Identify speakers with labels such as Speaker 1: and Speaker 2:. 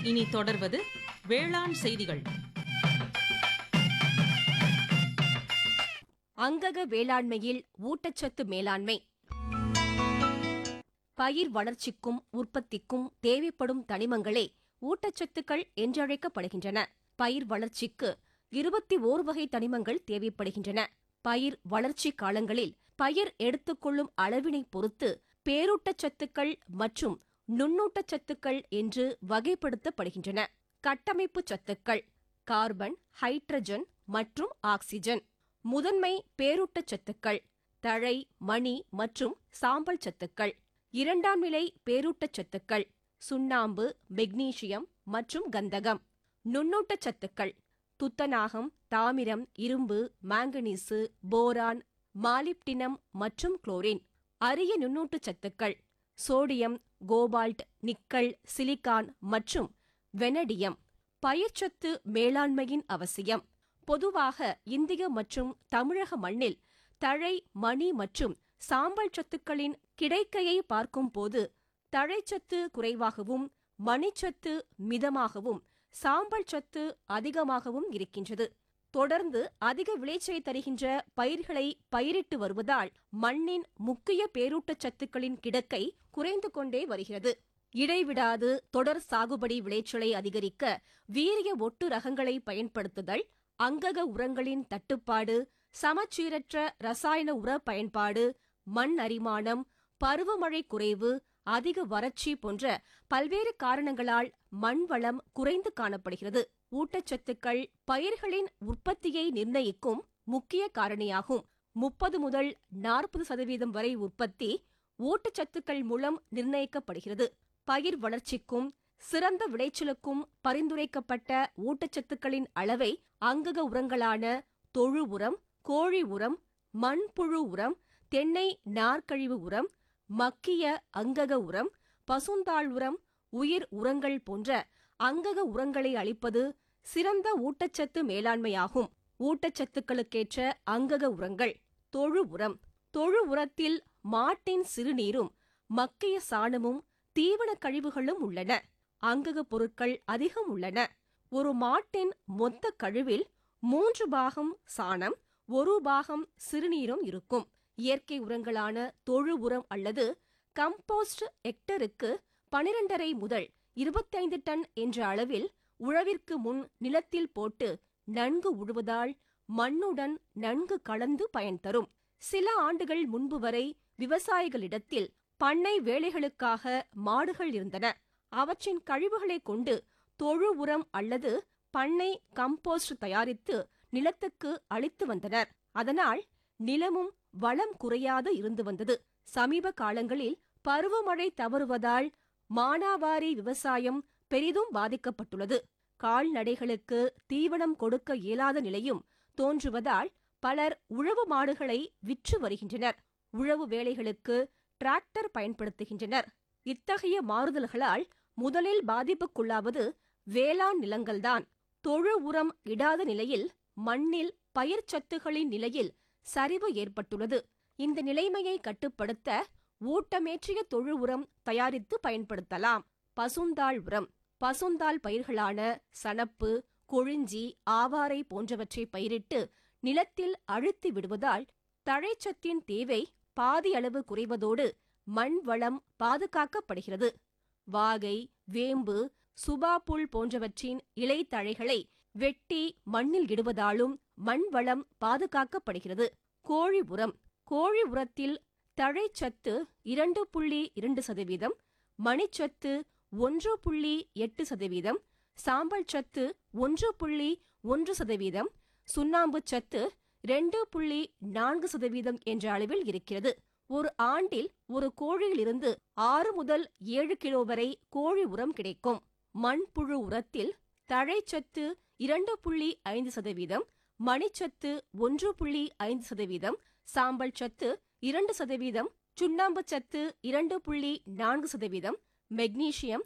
Speaker 1: இனி தொடர்வது வேளாண் செய்திகள்
Speaker 2: அங்கக வேளாண்மையில் ஊட்டச்சத்து மேலாண்மை பயிர் வளர்ச்சிக்கும் உற்பத்திக்கும் தேவைப்படும் தனிமங்களே ஊட்டச்சத்துக்கள் என்றழைக்கப்படுகின்றன பயிர் வளர்ச்சிக்கு இருபத்தி ஓர் வகை தனிமங்கள் தேவைப்படுகின்றன பயிர் வளர்ச்சி காலங்களில் பயிர் எடுத்துக்கொள்ளும் அளவினை பொறுத்து பேரூட்டச்சத்துக்கள் மற்றும் நுண்ணூட்டச்சத்துக்கள் என்று வகைப்படுத்தப்படுகின்றன கட்டமைப்பு சத்துக்கள் கார்பன் ஹைட்ரஜன் மற்றும் ஆக்சிஜன் முதன்மை பேரூட்டச்சத்துக்கள் தழை மணி மற்றும் சாம்பல் சத்துக்கள் இரண்டாம் நிலை பேரூட்டச்சத்துக்கள் சுண்ணாம்பு மெக்னீசியம் மற்றும் கந்தகம் நுண்ணூட்டச்சத்துக்கள் துத்தநாகம் தாமிரம் இரும்பு மாங்கனீசு போரான் மாலிப்டினம் மற்றும் குளோரின் அரிய நுண்ணூட்டச் சத்துக்கள் சோடியம் கோபால்ட் நிக்கல் சிலிக்கான் மற்றும் வெனடியம் பயிர்ச்சத்து மேலாண்மையின் அவசியம் பொதுவாக இந்திய மற்றும் தமிழக மண்ணில் தழை மணி மற்றும் சாம்பல் சத்துக்களின் கிடைக்கையை பார்க்கும்போது தழைச்சத்து குறைவாகவும் மணிச்சத்து மிதமாகவும் சாம்பல் சத்து அதிகமாகவும் இருக்கின்றது தொடர்ந்து அதிக விளைச்சலை தருகின்ற பயிர்களை பயிரிட்டு வருவதால் மண்ணின் முக்கிய பேரூட்டச்சத்துக்களின் கிடக்கை குறைந்து கொண்டே வருகிறது இடைவிடாது தொடர் சாகுபடி விளைச்சலை அதிகரிக்க வீரிய ஒட்டு ரகங்களை பயன்படுத்துதல் அங்கக உரங்களின் தட்டுப்பாடு சமச்சீரற்ற ரசாயன உர பயன்பாடு மண் அரிமானம் பருவமழை குறைவு அதிக வறட்சி போன்ற பல்வேறு காரணங்களால் மண் வளம் குறைந்து காணப்படுகிறது ஊட்டச்சத்துக்கள் பயிர்களின் உற்பத்தியை நிர்ணயிக்கும் முக்கிய காரணியாகும் முப்பது முதல் நாற்பது சதவீதம் வரை உற்பத்தி ஊட்டச்சத்துக்கள் மூலம் நிர்ணயிக்கப்படுகிறது பயிர் வளர்ச்சிக்கும் சிறந்த விளைச்சலுக்கும் பரிந்துரைக்கப்பட்ட ஊட்டச்சத்துக்களின் அளவை அங்கக உரங்களான தொழு உரம் கோழி உரம் மண்புழு உரம் தென்னை நார்க்கழிவு உரம் மக்கிய அங்கக உரம் பசுந்தாள் உரம் உயிர் உரங்கள் போன்ற அங்கக உரங்களை அளிப்பது சிறந்த ஊட்டச்சத்து மேலாண்மையாகும் ஊட்டச்சத்துக்களுக்கேற்ற அங்கக உரங்கள் தொழு உரம் தொழு உரத்தில் மாட்டின் சிறுநீரும் மக்கிய சாணமும் தீவன கழிவுகளும் உள்ளன அங்கக பொருட்கள் அதிகம் உள்ளன ஒரு மாட்டின் மொத்த கழிவில் மூன்று பாகம் சாணம் ஒரு பாகம் சிறுநீரும் இருக்கும் இயற்கை உரங்களான தொழு உரம் அல்லது கம்போஸ்ட் ஹெக்டருக்கு பனிரெண்டரை முதல் இருபத்தைந்து டன் என்ற அளவில் உழவிற்கு முன் நிலத்தில் போட்டு நன்கு உழுவதால் மண்ணுடன் நன்கு கலந்து பயன் தரும் சில ஆண்டுகள் முன்பு வரை விவசாயிகளிடத்தில் பண்ணை வேலைகளுக்காக மாடுகள் இருந்தன அவற்றின் கழிவுகளை கொண்டு தொழு உரம் அல்லது பண்ணை கம்போஸ்ட் தயாரித்து நிலத்துக்கு அளித்து வந்தனர் அதனால் நிலமும் வளம் குறையாது இருந்து வந்தது சமீப காலங்களில் பருவமழை தவறுவதால் மானாவாரி விவசாயம் பெரிதும் பாதிக்கப்பட்டுள்ளது கால்நடைகளுக்கு தீவனம் கொடுக்க இயலாத நிலையும் தோன்றுவதால் பலர் உழவு மாடுகளை விற்று வருகின்றனர் உழவு வேலைகளுக்கு டிராக்டர் பயன்படுத்துகின்றனர் இத்தகைய மாறுதல்களால் முதலில் பாதிப்புக்குள்ளாவது வேளாண் நிலங்கள்தான் தொழு உரம் இடாத நிலையில் மண்ணில் பயிர் சத்துகளின் நிலையில் சரிவு ஏற்பட்டுள்ளது இந்த நிலைமையை கட்டுப்படுத்த ஊட்டமேற்றிய தொழு உரம் தயாரித்து பயன்படுத்தலாம் பசுந்தாள் உரம் பசுந்தாள் பயிர்களான சணப்பு கொழிஞ்சி ஆவாரை போன்றவற்றை பயிரிட்டு நிலத்தில் அழுத்தி விடுவதால் தழைச்சத்தின் தேவை பாதி அளவு குறைவதோடு மண் வளம் பாதுகாக்கப்படுகிறது வாகை வேம்பு சுபா புல் போன்றவற்றின் இலைத்தழைகளை வெட்டி மண்ணில் இடுவதாலும் மண் வளம் பாதுகாக்கப்படுகிறது கோழி உரம் கோழி உரத்தில் தழைச்சத்து இரண்டு புள்ளி இரண்டு சதவீதம் மணிச்சத்து ஒன்று புள்ளி எட்டு சதவீதம் சாம்பல் சத்து ஒன்று புள்ளி ஒன்று சதவீதம் சுண்ணாம்பு சத்து ரெண்டு புள்ளி நான்கு சதவீதம் என்ற அளவில் இருக்கிறது ஒரு ஆண்டில் ஒரு கோழியிலிருந்து ஆறு முதல் ஏழு கிலோ வரை கோழி உரம் கிடைக்கும் மண்புழு உரத்தில் தழைச்சத்து இரண்டு புள்ளி ஐந்து சதவீதம் மணிச்சத்து ஒன்று புள்ளி ஐந்து சதவீதம் சாம்பல் சத்து இரண்டு சதவீதம் சுண்ணாம்பு சத்து இரண்டு புள்ளி நான்கு சதவீதம் மெக்னீசியம்